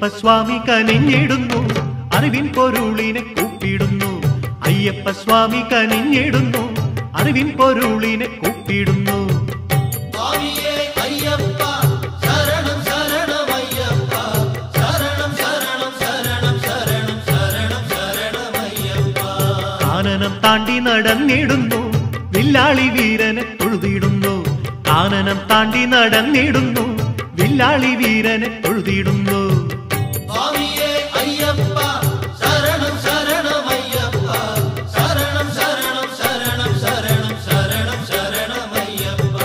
അയ്യപ്പ സ്വാമി കനിഞ്ഞിടുന്നു അറിവിൻ പൊരുളിനെ കൂപ്പിടുന്നു അയ്യപ്പ സ്വാമി കനിഞ്ഞിടുന്നു അറിവിൻ പൊരുളിനെ കൂപ്പിടുന്നു സ്വാമിയേ അയ്യപ്പ ശരണം ശരണം അയ്യപ്പ ശരണം ശരണം ശരണം ശരണം ശരണം ശരണം അയ്യപ്പ കാനനം താണ്ടി നടന്നിടുന്നു വില്ലാളി വീരനെ തൊഴുതിടുന്നു കാനനം താണ്ടി നടന്നിടുന്നു വില്ലാളി വീരനെ തൊഴുതിടുന്നു സ്വാമിയേ അയ്യപ്പ ശരണം ശരണം അയ്യപ്പ ശരണം ശരണം ശരണം ശരണം ശരണം ശരണം അയ്യപ്പ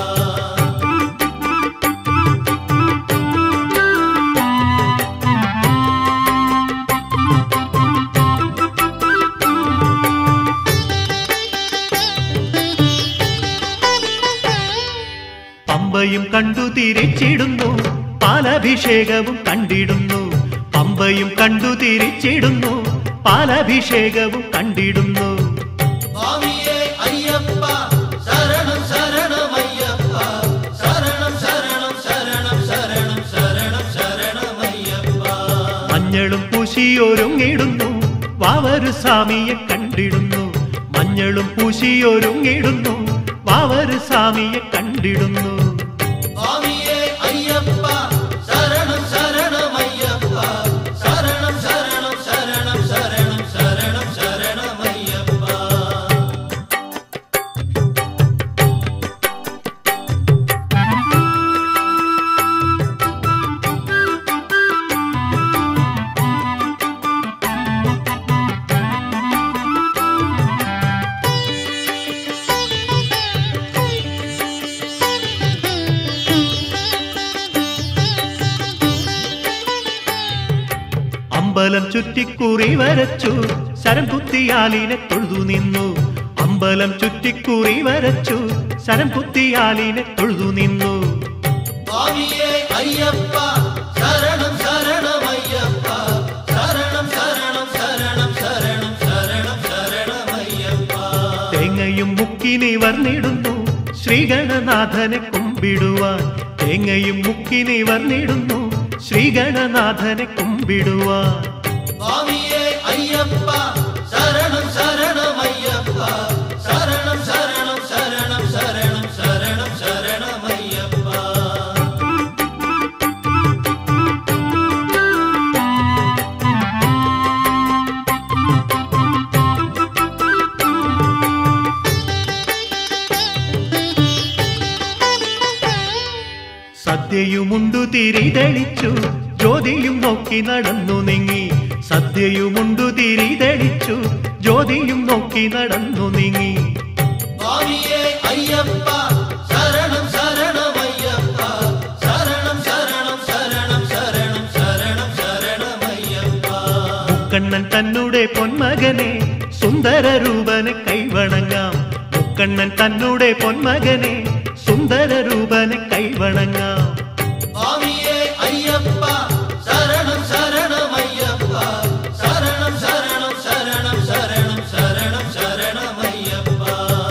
പമ്പയും കണ്ടു തിരിച്ചിടുന്നു പാലഭിഷേകവും കണ്ടിടുന്നു പമ്പയും കണ്ടു തിരിച്ചിടുന്നു പാലഭിഷേകവും കണ്ടിടുന്നു സ്വാമിയേ അയ്യപ്പ ശരണം ശരണം അയ്യപ്പ ശരണം ശരണം ശരണം ശരണം ശരണം ശരണം അയ്യപ്പ മഞ്ഞളും പൂശിയൊരുങ്ങിടുന്നു വാവരു സ്വാമിയെ കണ്ടിടുന്നു മഞ്ഞളും പൂശിയൊരുങ്ങിടുന്നു വാവരു സ്വാമിയെ കണ്ടിടുന്നു സ്വാമിയേ അയ്യപ്പ ശരണം ശരണം അയ്യപ്പ ശരണം ശരണം ശരണം ശരണം ശരണം ശരണം അയ്യപ്പ അമ്പലം ചുറ്റിക്കുറി വരച്ചു ശരം കുത്തിയാലിനെ തൊഴുതു നിന്നു അമ്പലം ചുറ്റിക്കുറി വരച്ചു ശരം കുത്തിയാലിനെ തൊഴുതു നിന്നു സ്വാമിയേ അയ്യപ്പ ശരണം ശരണം അയ്യപ്പ ശരണം ശരണം ശരണം ശരണം ശരണം ശരണം അയ്യപ്പ തേങ്ങയും മുക്കിനി വർണ്ണിടുന്നു ശ്രീഗണനാഥനെ കുമ്പിടുവാൻ തേങ്ങയും മുക്കിനി വർണ്ണിടുന്നു ശ്രീഗണനാഥനെ കുമ്പിടുവാൻ സ്വാമിയേ അയ്യപ്പ ശരണം ശരണം അയ്യപ്പ ശരണം ശരണം ശരണം ശരണം ശരണം ശരണം അയ്യപ്പ സദ്യയുമുണ്ടു തിരിതെളിച്ചു ജ്യോതിയും നോക്കി നടന്നു നീങ്ങി സദ്യയുമുണ്ടു തിരിതെളിച്ചു ജ്യോതിയും നോക്കി നടന്നു നീങ്ങി സ്വാമിയേ അയ്യപ്പ ശരണം ശരണം അയ്യപ്പ ശരണം ശരണം ശരണം ശരണം ശരണം ശരണം അയ്യപ്പ മുക്കണ്ണൻ തന്നുടെ പൊന്മകനെ സുന്ദര രൂപനെ കൈവണങ്ങാം മുക്കണ്ണൻ തന്നുടെ പൊന്മകനെ സുന്ദര രൂപനെ കൈവണങ്ങാം സ്വാമിയേ അയ്യപ്പ ശരണം ശരണം അയ്യപ്പ ശരണം ശരണം ശരണം ശരണം ശരണം ശരണം അയ്യപ്പ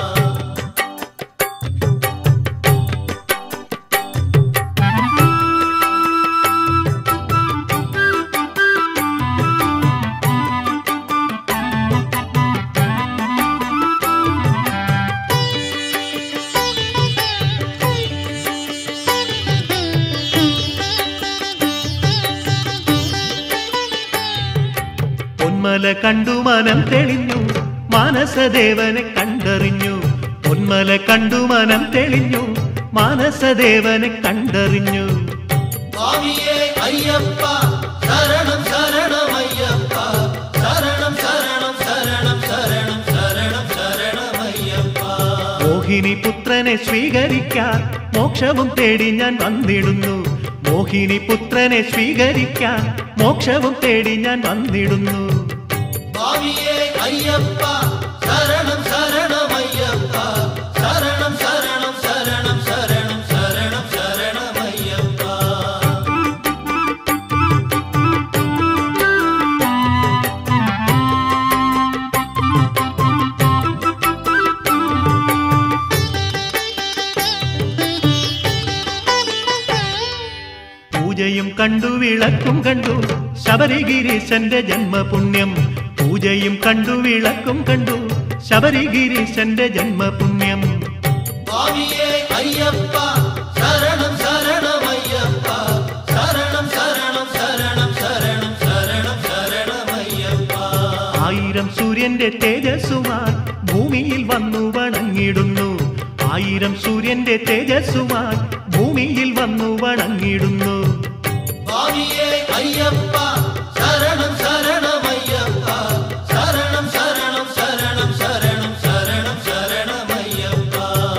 പൊന്മല കണ്ടു മനം തെളിഞ്ഞു മാനസദേവനെ കണ്ടറിഞ്ഞു പൊന്മല കണ്ടു മനം തെളിഞ്ഞു മാനസദേവനെ കണ്ടറിഞ്ഞു സ്വാമിയേ അയ്യപ്പ ശരണം ശരണം അയ്യപ്പ ശരണം ശരണം ശരണം ശരണം ശരണം ശരണം അയ്യപ്പ മോഹിനി പുത്രനെ സ്വീകരിക്കാൻ മോക്ഷവും തേടി ഞാൻ വന്നിടുന്നു മോഹിനി പുത്രനെ സ്വീകരിക്കാൻ മോക്ഷവും തേടി ഞാൻ വന്നിടുന്നു സ്വാമിയേ അയ്യപ്പ ശരണം ശരണം അയ്യപ്പ ശരണം ശരണം ശരണം ശരണം ശരണം ശരണം അയ്യപ്പ പൂജയും കണ്ടു വിളക്കും കണ്ടു ശബരിഗിരീശന്റെ ജന്മപുണ്യം പൂജയും കണ്ടു വിളക്കും കണ്ടു ശബരിഗിരീശന്റെ ജന്മപുണ്യം സ്വാമിയേ അയ്യപ്പ ശരണം ശരണമയ്യപ്പ ശരണം ശരണം ശരണം ശരണം ശരണം ശരണമയ്യപ്പ ആയിരം സൂര്യന്റെ തേജസ്സുമാർ ഭൂമിയിൽ വന്നു വണങ്ങിടുന്നു ആയിരം സൂര്യന്റെ തേജസ്സുമാർ ഭൂമിയിൽ വന്നു വണങ്ങിടുന്നു സ്വാമിയേ അയ്യപ്പ ശരണം ശരണമയ്യപ്പ ശരണം ശരണം ശരണം ശരണം ശരണം ശരണമയ്യപ്പ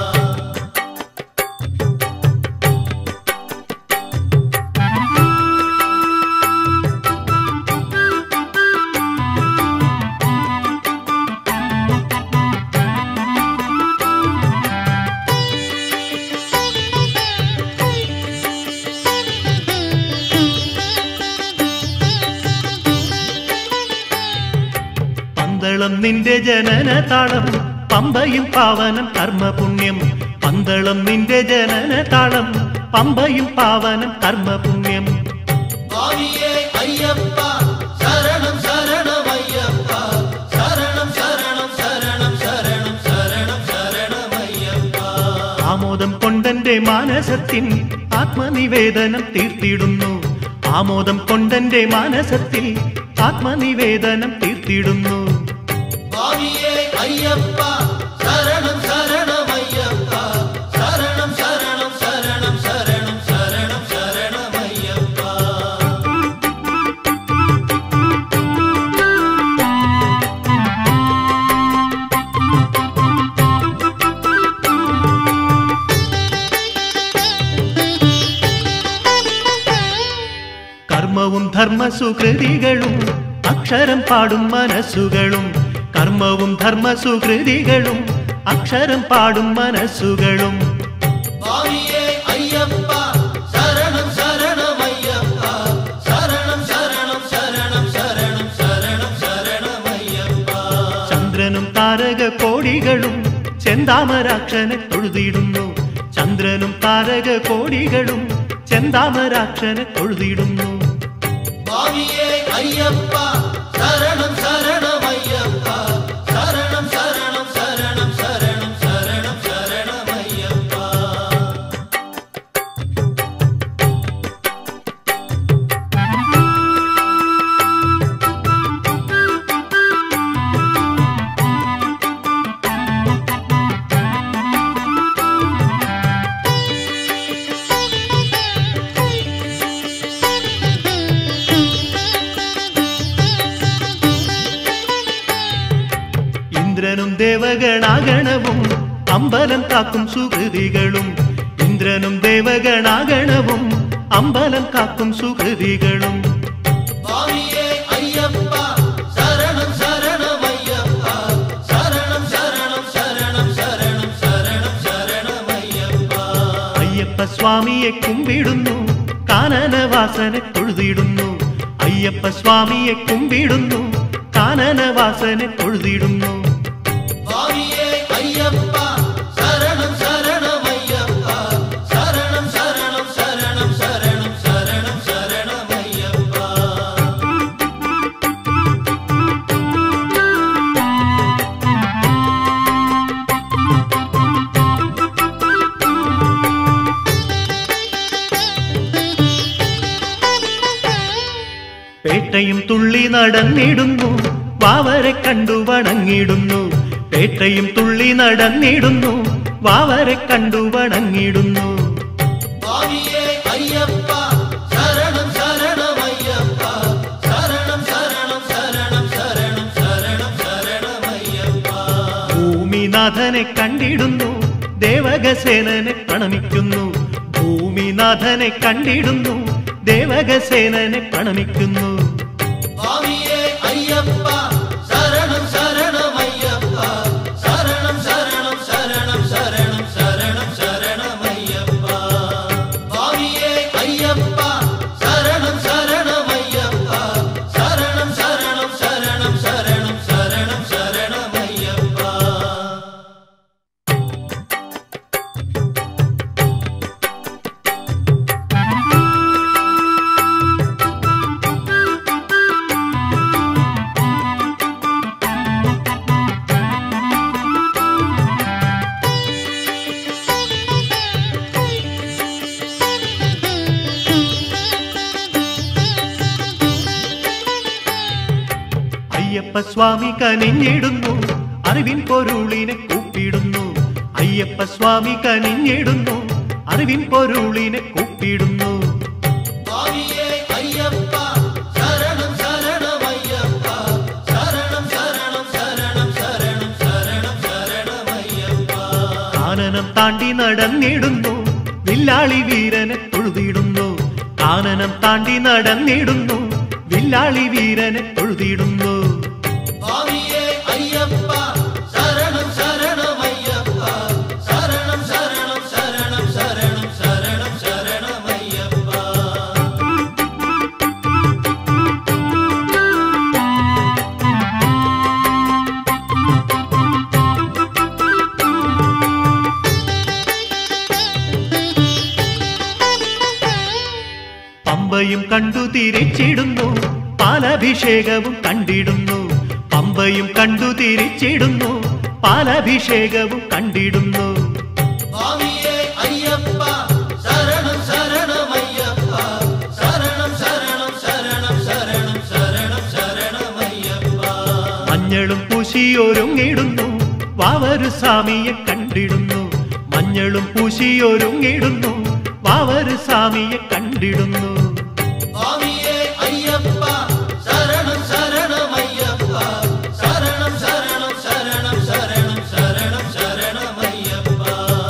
പന്തളം നിന്റെ ജനന താളം പമ്പയും പാവനം കർമ്മപുണ്യം പന്തളം നിന്റെ ജനന താളം പമ്പയും പാവനം കർമ്മപുണ്യം സ്വാമിയേ അയ്യപ്പ ശരണം ശരണമയ്യപ്പ ശരണം ശരണം ശരണം ശരണം ശരണം ശരണമയ്യപ്പ ആമോദം കൊണ്ടന്റെ മാനസത്തിൻ ആത്മനിവേദനം തീർത്തിടുന്നു ആമോദം കൊണ്ടന്റെ മാനസത്തിൽ ആത്മനിവേദനം തീർത്തിടുന്നു സ്വാമിയേ അയ്യപ്പ ശരണം ശരണമയ്യപ്പ ശരണം ശരണം ശരണം ശരണം ശരണം ശരണമയ്യപ്പ കർമ്മവും ധർമ്മസുകൃതികളും അക്ഷരം പാടും മനസ്സുകളും കർമ്മവും ധർമ്മസുകൃതികളും അക്ഷരം പാടും മനസ്സുകളും സ്വാമിയേ അയ്യപ്പ ശരണം ശരണമയ്യപ്പ ശരണം ശരണം ശരണം ശരണം ശരണം ശരണമയ്യപ്പ ചന്ദ്രനും താരക കോടികളും ചെന്താമരാക്ഷനെ തൊഴുതിടുന്നു ചന്ദ്രനും താരക കോടികളും ചെന്താമരാക്ഷനെ തൊഴുതിടുന്നു സ്വാമിയേ അയ്യപ്പ ശരണം ശരണമയ്യപ്പ ശരണം ശരണം ശരണം ശരണം ശരണം ശരണമയ്യപ്പ ഇന്ദ്രനും ദേവഗണാഗണവും അമ്പലം കാക്കും സുഹൃതികളും ഇന്ദ്രനും ദേവഗണാഗണവും അമ്പലം കാക്കും സുഹൃതികളും സ്വാമിയേ അയ്യപ്പ ശരണം ശരണമയ്യപ്പ ശരണം ശരണം ശരണം ശരണം ശരണം ശരണമയ്യപ്പ അയ്യപ്പ സ്വാമിയെ കുമ്പിടുന്നു കാനനവാസനെ തൊഴുതിടുന്നു അയ്യപ്പ സ്വാമിയെ കുമ്പിടുന്നു കാനനവാസനെ തൊഴുതിടുന്നു സ്വാമിയേ അയ്യപ്പ ശരണം ശരണമയ്യപ്പ ശരണം ശരണം ശരണം ശരണം ശരണം ശരണമയ്യപ്പ പേട്ടയും തുള്ളി നടന്നിടുന്നു വാവരെ കണ്ടു വണങ്ങിടുന്നു പേട്ടയും തുള്ളി നടന്നിടുന്നു വാവരെ കണ്ടു വണങ്ങിടുന്നു സ്വാമിയേ അയ്യപ്പ ശരണം ശരണമയ്യപ്പ ശരണം ശരണം ശരണം ശരണം ശരണം ശരണമയ്യപ്പ ഭൂമിനാഥനെ കണ്ടിടുന്നു ദേവകസേനനെ പ്രണമിക്കുന്നു ഭൂമിനാഥനെ കണ്ടിടുന്നു ദേവകസേനനെ പ്രണമിക്കുന്നു സ്വാമിയേ അയ്യപ്പ ശരണം ശരണമയ്യപ്പ ശരണം ശരണം ശരണം ശരണം ശരണം ശരണമയ്യപ്പ സ്വാമിയേ അയ്യപ്പ ശരണം ശരണമയ്യപ്പ ശരണം ശരണം ശരണം ശരണം ശരണം ശരണമയ്യപ്പ സ്വാമി കനിഞ്ഞിടുന്നു അറിവിൻ പൊരുളിനെ കൂപ്പിടുന്നു അയ്യപ്പ സ്വാമി കനിഞ്ഞിടുന്നു അറിവിൻ പൊരുളിനെ കൂപ്പിടുന്നു സ്വാമിയേ അയ്യപ്പ ശരണം ശരണമയ്യപ്പ ശരണം ശരണം ശരണം ശരണം ശരണം ശരണമയ്യപ്പ കാനനം താണ്ടി നടന്നിടുന്നു വില്ലാളി വീരനെ തൊഴുതിടുന്നു കാനനം താണ്ടി നടന്നിടുന്നു വില്ലാളി വീരനെ തൊഴുതിടുന്നു സ്വാമിയേ അയ്യപ്പ ശരണം ശരണമയ്യപ്പ ശരണം ശരണം ശരണം ശരണം ശരണം ശരണമയ്യപ്പ പമ്പയും കണ്ടു തിരിച്ചിടുന്നു പാലഭിഷേകവും കണ്ടിടുന്നു പമ്പയും കണ്ടു തിരിച്ചിടുന്നു പാലഭിഷേകവും കണ്ടിടുന്നു സ്വാമിയേ അയ്യപ്പ ശരണം ശരണമയ്യപ്പ ശരണം ശരണം ശരണം ശരണം ശരണം ശരണമയ്യപ്പ മഞ്ഞളും പൂശിയൊരുങ്ങിടുന്നു വാവരു സ്വാമിയെ കണ്ടിടുന്നു മഞ്ഞളും പൂശിയൊരുങ്ങിടുന്നു വാവരു സ്വാമിയെ കണ്ടിടുന്നു സ്വാമിയേ അയ്യപ്പ ശരണം ശരണമയ്യപ്പ ശരണം ശരണം ശരണം ശരണം ശരണം ശരണമയ്യപ്പ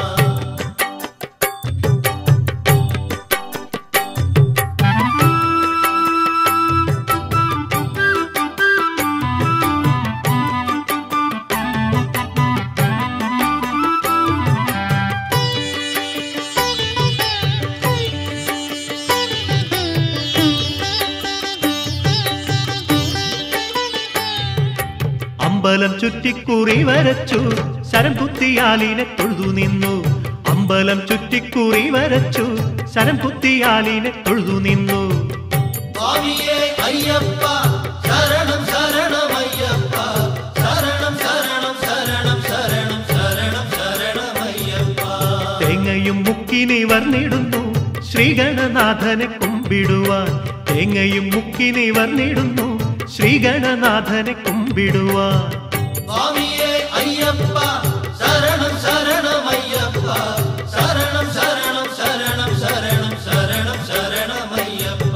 അമ്പലം ചുറ്റിക്കുറി വരച്ചു ശരം കുത്തിയാലിനെ തൊഴുതു നിന്നു അമ്പലം ചുറ്റിക്കുറി വരച്ചു ശരം കുത്തിയാലിനെ തൊഴുതു നിന്നു സ്വാമിയേ അയ്യപ്പ ശരണം ശരണമയ്യപ്പ ശരണം ശരണം ശരണം ശരണം ശരണം ശരണമയ്യപ്പ തേങ്ങയും മുക്കിനി വർണ്ണിടുന്നു ശ്രീഗണനാഥനെ കുമ്പിടുവാൻ തേങ്ങയും മുക്കിനി വർണ്ണിടുന്നു ശ്രീഗണനാഥനെ കുമ്പിടുവാൻ സ്വാമിയേ അയ്യപ്പ ശരണം ശരണമയ്യപ്പ ശരണം ശരണം ശരണം ശരണം ശരണം ശരണമയ്യപ്പ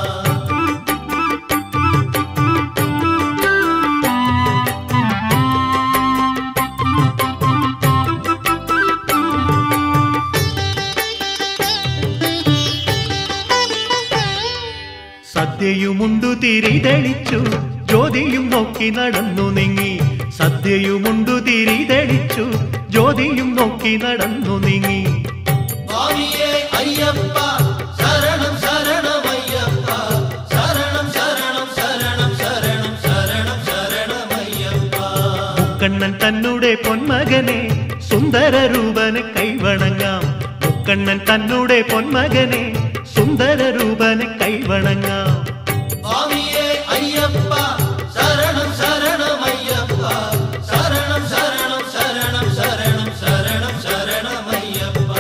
സദ്യയുമുണ്ടു തിരിതെളിച്ചു ജ്യോതിയും നോക്കി നടന്നു നീങ്ങി സദ്യയുമുണ്ടു തിരിതെളിച്ചു ജ്യോതിയും നോക്കി നടന്നു നീങ്ങി സ്വാമിയേ അയ്യപ്പ ശരണം ശരണമയ്യപ്പ ശരണം ശരണം ശരണം ശരണം ശരണം ശരണമയ്യപ്പ മുക്കണ്ണൻ തന്നുടെ പൊന്മകനെ സുന്ദര രൂപനെ കൈവണങ്ങാം മുക്കണ്ണൻ തന്നുടെ പൊന്മകനെ സുന്ദര രൂപനെ കൈവണങ്ങാം സ്വാമിയേ അയ്യപ്പ ശരണം ശരണമയ്യപ്പ ശരണം ശരണം ശരണം ശരണം ശരണം ശരണമയ്യപ്പ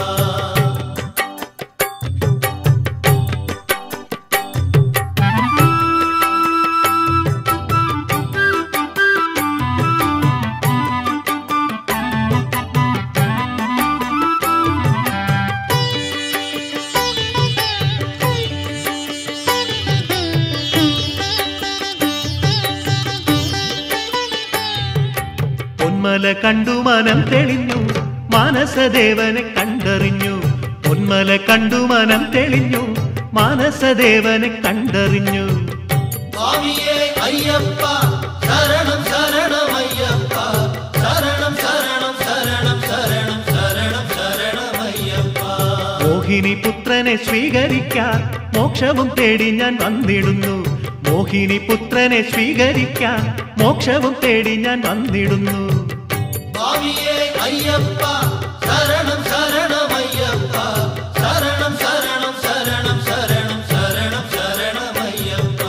പൊന്മല കണ്ടു മനം തെളിഞ്ഞു മാനസദേവനെ കണ്ടറിഞ്ഞു പൊന്മല കണ്ടു മനം തെളിഞ്ഞു മാനസദേവനെ കണ്ടറിഞ്ഞു സ്വാമിയേ അയ്യപ്പ ശരണം ശരണമയ്യപ്പ ശരണം ശരണം ശരണം ശരണം ശരണം ശരണമയ്യപ്പ മോഹിനി പുത്രനെ സ്വീകരിക്കാൻ മോക്ഷവും തേടി ഞാൻ വന്നിടുന്നു മോഹിനി പുത്രനെ സ്വീകരിക്കാൻ മോക്ഷവും തേടി ഞാൻ വന്നിടുന്നു സ്വാമിയേ അയ്യപ്പ ശരണം ശരണമയ്യപ്പ ശരണം ശരണം ശരണം ശരണം ശരണം ശരണമയ്യപ്പ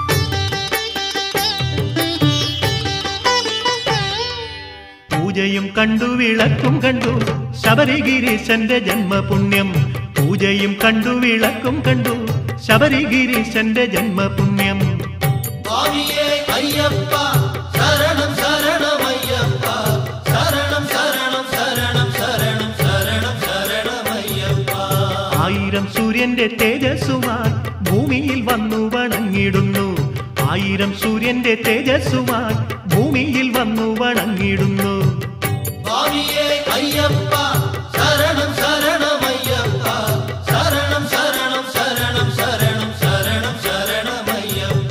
പൂജയും കണ്ടു വിളക്കും കണ്ടു ശബരിഗിരീശന്റെ ജന്മപുണ്യം പൂജയും കണ്ടു വിളക്കും കണ്ടു ശബരിഗിരീശന്റെ ജന്മപുണ്യം സ്വാമിയേ അയ്യപ്പ ശരണം ശരണമയ്യപ്പ ശരണം ശരണം ശരണം ശരണം ശരണം ശരണമയ്യപ്പ ആയിരം സൂര്യന്റെ തേജസ്സുമാൻ ഭൂമിയിൽ വന്നു വണങ്ങിടുന്നു ആയിരം സൂര്യന്റെ തേജസ്സുമാൻ ഭൂമിയിൽ വന്നു വണങ്ങിടുന്നു സ്വാമിയേ അയ്യപ്പ ശരണം ശരണമയ്യപ്പ ശരണം ശരണം ശരണം ശരണം ശരണം ശരണമയ്യപ്പ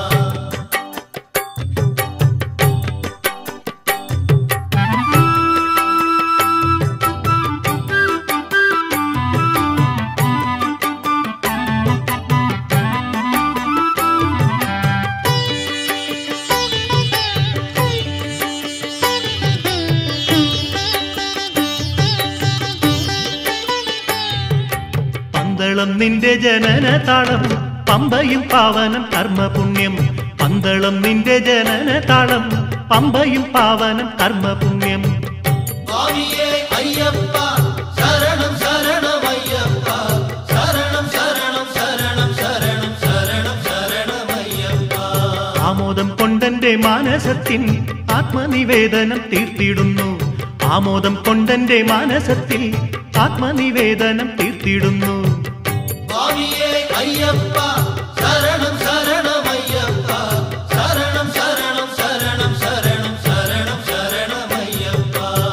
പന്തളം നിന്റെ ജനന താളം പമ്പയും പാവനം കർമ്മപുണ്യം പന്തളം നിന്റെ ജനന താളം പമ്പയും പാവനം കർമ്മപുണ്യം സ്വാമിയേ അയ്യപ്പ ശരണം ശരണമയ്യപ്പ ശരണം ശരണം ശരണം ശരണം ശരണം ശരണമയ്യപ്പ ആമോദം കൊണ്ടന്റെ മാനസത്തിൽ ആത്മനിവേദനം തീർത്തിടുന്നു ആമോദം കൊണ്ടന്റെ മാനസത്തിൽ ആത്മനിവേദനം തീർത്തിടുന്നു സ്വാമിയേ അയ്യപ്പ ശരണം ശരണമയ്യപ്പ ശരണം ശരണം ശരണം ശരണം ശരണം ശരണമയ്യപ്പ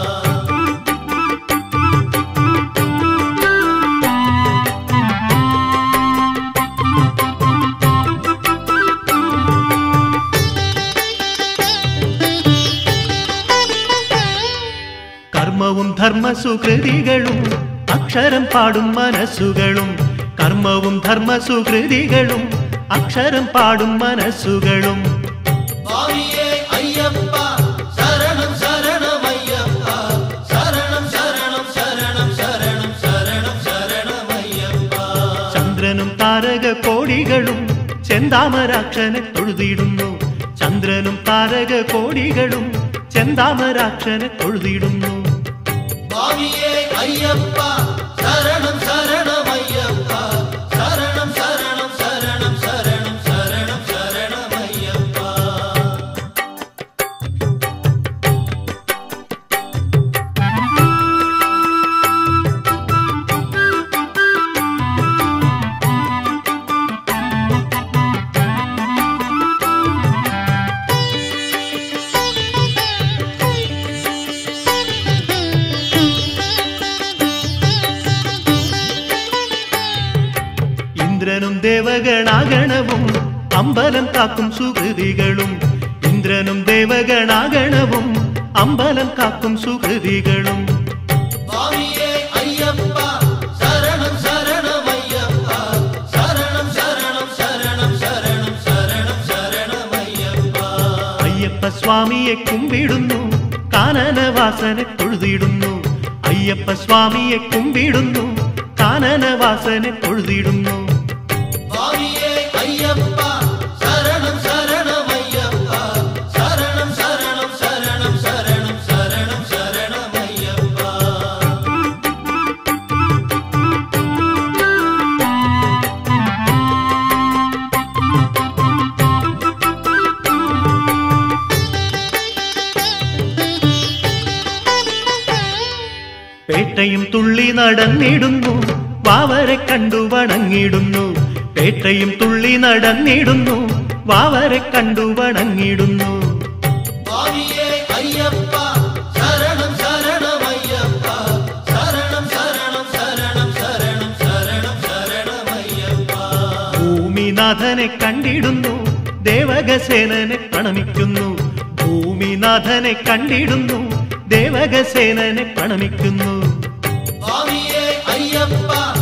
കർമ്മവും ധർമ്മസുകൃതികളും അക്ഷരം പാടും മനസ്സുകളും കർമ്മവും ധർമ്മസുകൃതികളും അക്ഷരം പാടും മനസ്സുകളും സ്വാമിയേ അയ്യപ്പ ശരണം ശരണമയ്യപ്പ ശരണം ശരണം ശരണം ശരണം ശരണം ശരണമയ്യപ്പ ചന്ദ്രനും താരക കോടികളും ചെന്താമരാക്ഷനെ തൊഴുതിടുന്നു ചന്ദ്രനും താരക കോടികളും ചെന്താമരാക്ഷനെ തൊഴുതിടുന്നു സ്വാമിയേ അയ്യപ്പ ശരണം ശരണമയ്യപ്പ ശരണം ശരണം ശരണം ശരണം ശരണം ശരണമയ്യപ്പ ഇന്ദ്രനും ദേവഗണാഗണവും അമ്പലം കാക്കും സുഹൃതികളും ഇന്ദ്രനും ദേവഗണാഗണവും അമ്പലം കാക്കും സുഹൃതികളും സ്വാമിയേ അയ്യപ്പ ശരണം ശരണമയ്യപ്പ ശരണം ശരണം ശരണം ശരണം ശരണം ശരണമയ്യപ്പ അയ്യപ്പ സ്വാമിയെ കുമ്പിടുന്നു കാനനവാസനെ തൊഴുതിടുന്നു അയ്യപ്പ സ്വാമിയെ കുമ്പിടുന്നു കാനനവാസനെ തൊഴുതിടുന്നു സ്വാമിയേ അയ്യപ്പ ശരണം ശരണമയ്യപ്പ ശരണം ശരണം ശരണം ശരണം ശരണം ശരണമയ്യപ്പ പേട്ടയും തുള്ളി നടന്നിടുന്നു വാവരെ കണ്ടു വണങ്ങിടുന്നു പേട്ടയും തുള്ളി നടന്നിടുന്നു വാവരെ കണ്ടു വണങ്ങിടുന്നു സ്വാമിയേ അയ്യപ്പ ശരണം ശരണമയ്യപ്പ ശരണം ശരണം ശരണം ശരണം ശരണം ശരണമയ്യപ്പ ഭൂമിനാഥനെ കണ്ടിടുന്നു ദേവകസേനനെ പ്രണമിക്കുന്നു ഭൂമിനാഥനെ കണ്ടിടുന്നു ദേവകസേനനെ പ്രണമിക്കുന്നു സ്വാമിയേ അയ്യപ്പ